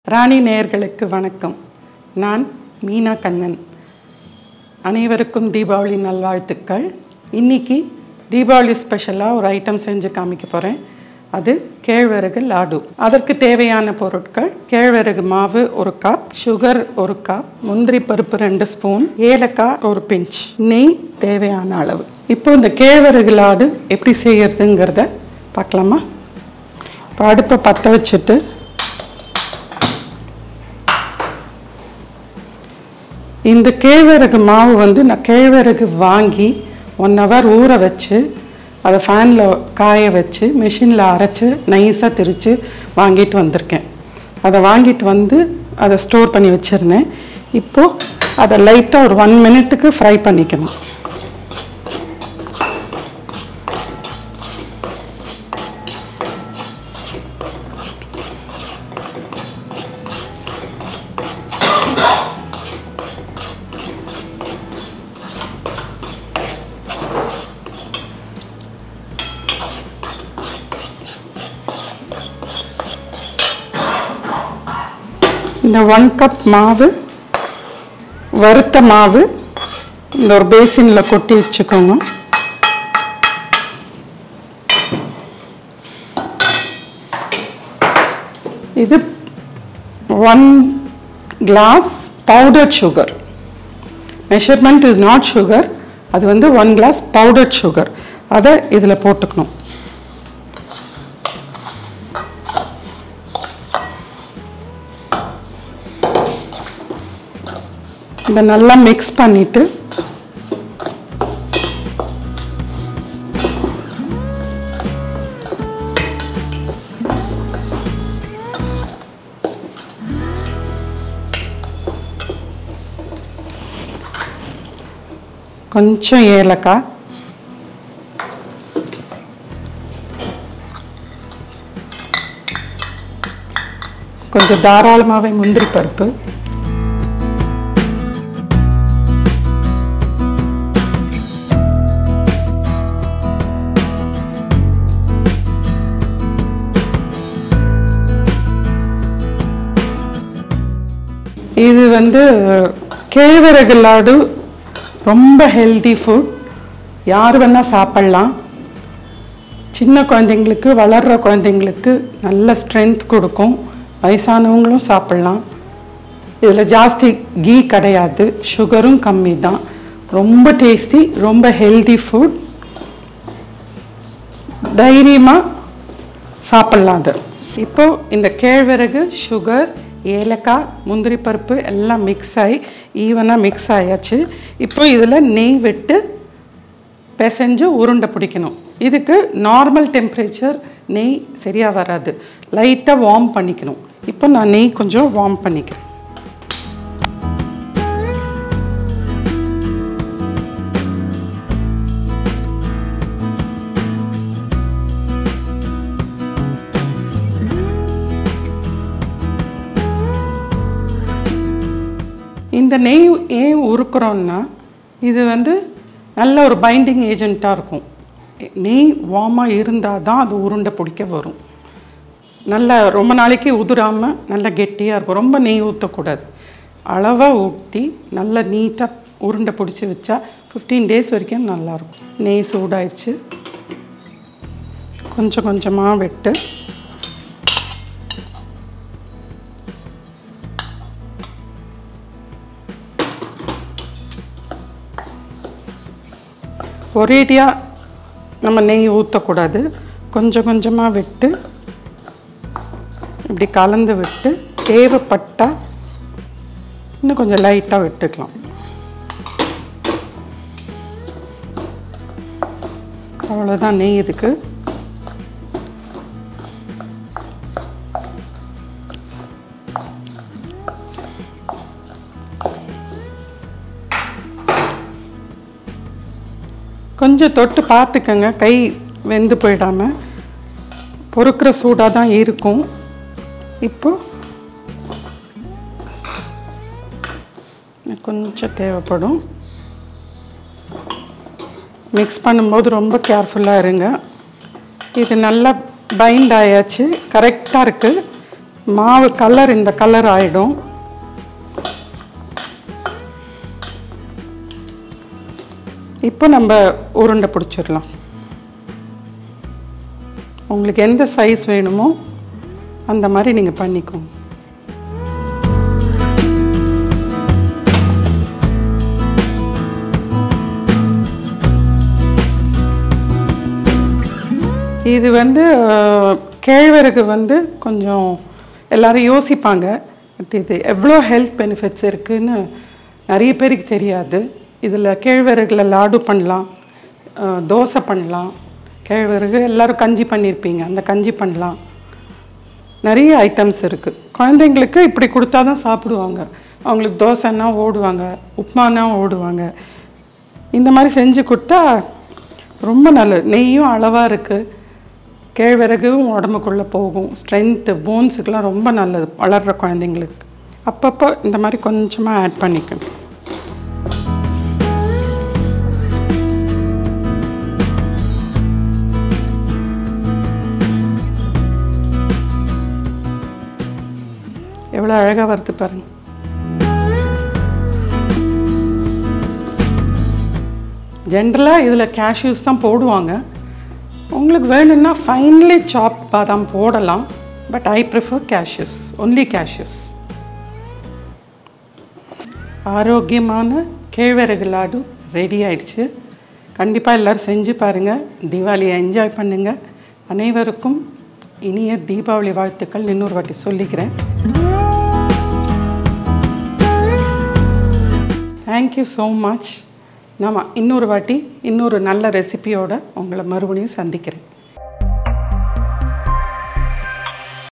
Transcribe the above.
ராணி நேயர்களுக்கு வணக்கம் நான் மீனா கண்ணன் அனைவருக்கும் தீபாவளி நல்வாழ்த்துக்கள் இன்னைக்கு தீபாவளி ஸ்பெஷலாக ஒரு ஐட்டம் செஞ்சு காமிக்க போகிறேன் அது கேழ்வரகு லாடு அதற்கு தேவையான பொருட்கள் கேழ்வரகு மாவு ஒரு கப் சுகர் ஒரு கப் முந்திரி பருப்பு ரெண்டு ஸ்பூன் ஏலக்காய் ஒரு பிஞ்ச் நெய் தேவையான அளவு இப்போ இந்த கேழ்வரகு லாடு எப்படி செய்யறதுங்கிறத பார்க்கலாமா இப்போ அடுப்பை பற்ற வச்சுட்டு இந்த கேழ்வரகு மாவு வந்து நான் கேழ்வரகு வாங்கி ஒன் ஹவர் ஊற வச்சு அதை ஃபேனில் காய வச்சு மிஷினில் அரைச்சி நைஸாக திரித்து வாங்கிட்டு வந்திருக்கேன் அதை வாங்கிட்டு வந்து அதை ஸ்டோர் பண்ணி வச்சுருந்தேன் இப்போது அதை லைட்டாக ஒரு ஒன் மினிட்டுக்கு ஃப்ரை பண்ணிக்கணும் இந்த ஒன் கப் மாவு வறுத்த மாவு இந்த ஒரு பேசினில் கொட்டி வச்சுக்கோங்க இது one glass powdered sugar measurement is not sugar அது வந்து ஒன் கிளாஸ் பவுடர்ட் சுகர் அதை இதில் போட்டுக்கணும் இதை நல்லா மிக்ஸ் பண்ணிட்டு கொஞ்சம் ஏலக்காய் கொஞ்சம் தாராளமாகவே முந்திரி பருப்பு இது வந்து கேழ்வரகு லாடு ரொம்ப ஹெல்தி ஃபுட் யார் வேணால் சாப்பிட்லாம் சின்ன குழந்தைங்களுக்கு வளர்கிற குழந்தைங்களுக்கு நல்ல ஸ்ட்ரென்த் கொடுக்கும் வயசானவங்களும் சாப்பிட்லாம் இதில் ஜாஸ்தி கீ கிடையாது சுகரும் கம்மி தான் ரொம்ப டேஸ்டி ரொம்ப ஹெல்தி ஃபுட் தைரியமாக சாப்பிட்லாம் அது இப்போது இந்த கேழ்வரகு சுகர் ஏலக்காய் முந்திரி பருப்பு எல்லாம் மிக்ஸ் ஆகி ஈவனாக மிக்ஸ் ஆயாச்சு இப்போ இதில் நெய் விட்டு பிசைஞ்சு உருண்டை பிடிக்கணும் இதுக்கு நார்மல் டெம்பரேச்சர் நெய் சரியாக வராது லைட்டாக வார்ம் பண்ணிக்கணும் இப்போ நான் நெய் கொஞ்சம் வார்ம் பண்ணிக்கிறேன் இந்த நெய் ஏன் உருக்குறோன்னா இது வந்து நல்ல ஒரு பைண்டிங் ஏஜெண்ட்டாக இருக்கும் நெய் வார்மாக இருந்தால் தான் அது உருண்டை பிடிக்க வரும் நல்ல ரொம்ப நாளைக்கு உதிராமல் நல்ல கெட்டியாக இருக்கும் ரொம்ப நெய் ஊற்றக்கூடாது அளவாக ஊற்றி நல்லா நீட்டாக உருண்டை பிடிச்சி வச்சா ஃபிஃப்டீன் டேஸ் வரைக்கும் நல்லாயிருக்கும் நெய் சூடாயிடுச்சு கொஞ்சம் கொஞ்சமாக விட்டு ஒரேடியாக நம்ம நெய் ஊற்றக்கூடாது கொஞ்சம் கொஞ்சமாக விட்டு இப்படி கலந்து விட்டு தேவைப்பட்டால் இன்னும் கொஞ்சம் லைட்டாக விட்டுக்கலாம் அவ்வளோதான் நெய் இதுக்கு கொஞ்சம் தொட்டு பார்த்துக்கங்க கை வெந்து போயிடாமல் பொறுக்கிற சூடாக தான் இருக்கும் இப்போ கொஞ்சம் தேவைப்படும் மிக்ஸ் பண்ணும்போது ரொம்ப கேர்ஃபுல்லாக இருங்க இது நல்லா பைண்ட் ஆயாச்சு கரெக்டாக இருக்குது மாவு கலர் இந்த கலர் ஆயிடும் இப்போ நம்ம உருண்டை பிடிச்சிடலாம் உங்களுக்கு எந்த சைஸ் வேணுமோ அந்த மாதிரி நீங்கள் பண்ணிக்கோங்க இது வந்து அஹ், கேழ்வரகு வந்து கொஞ்சம் எல்லாரும் யோசிப்பாங்க பட் இது எவ்வளோ ஹெல்த் பெனிஃபிட்ஸ் இருக்குன்னு நிறைய பேருக்கு தெரியாது இதில் கேழ்வரகுல லாடு பண்ணலாம் அஹ், தோசை பண்ணலாம் கேழ்வரகு எல்லாரும் கஞ்சி பண்ணியிருப்பீங்க அந்த கஞ்சி பண்ணலாம் நிறைய ஐட்டம்ஸ் இருக்குது குழந்தைங்களுக்கு இப்படி கொடுத்தா தான் சாப்பிடுவாங்க அவங்களுக்கு தோசைன்னா ஓடுவாங்க உப்புமானா ஓடுவாங்க இந்த மாதிரி செஞ்சு கொடுத்தா ரொம்ப நல்லது நெய்யும் அளவாக இருக்குது கேழ்வரகும் உடம்புக்குள்ளே போகும் ஸ்ட்ரென்த்து போன்ஸுக்கெலாம் ரொம்ப நல்லது வளர்கிற குழந்தைங்களுக்கு அப்பப்போ இந்த மாதிரி கொஞ்சமாக ஆட் பண்ணிக்கணும் எவ்வளோ அழகாக வருது பாருங்க ஜென்ரலாக இதில் கேஷ்யூஸ் தான் போடுவாங்க உங்களுக்கு வேணும்னா ஃபைன்லி சாப் பாதாம் போடலாம் but I prefer cashews only cashews ஆரோக்கியமான கேழ்வரகு லாடு ரெடி ஆயிடுச்சு கண்டிப்பாக எல்லோரும் செஞ்சு பாருங்கள் தீபாவளியை என்ஜாய் பண்ணுங்கள் அனைவருக்கும் இனிய தீபாவளி வாழ்த்துக்கள் இன்னொரு வாட்டி சொல்லிக்கிறேன் தேங்க்யூ ஸோ மச் நான் இன்னொரு வாட்டி இன்னொரு நல்ல ரெசிபியோட உங்களை மறுபடியும் சந்திக்கிறேன்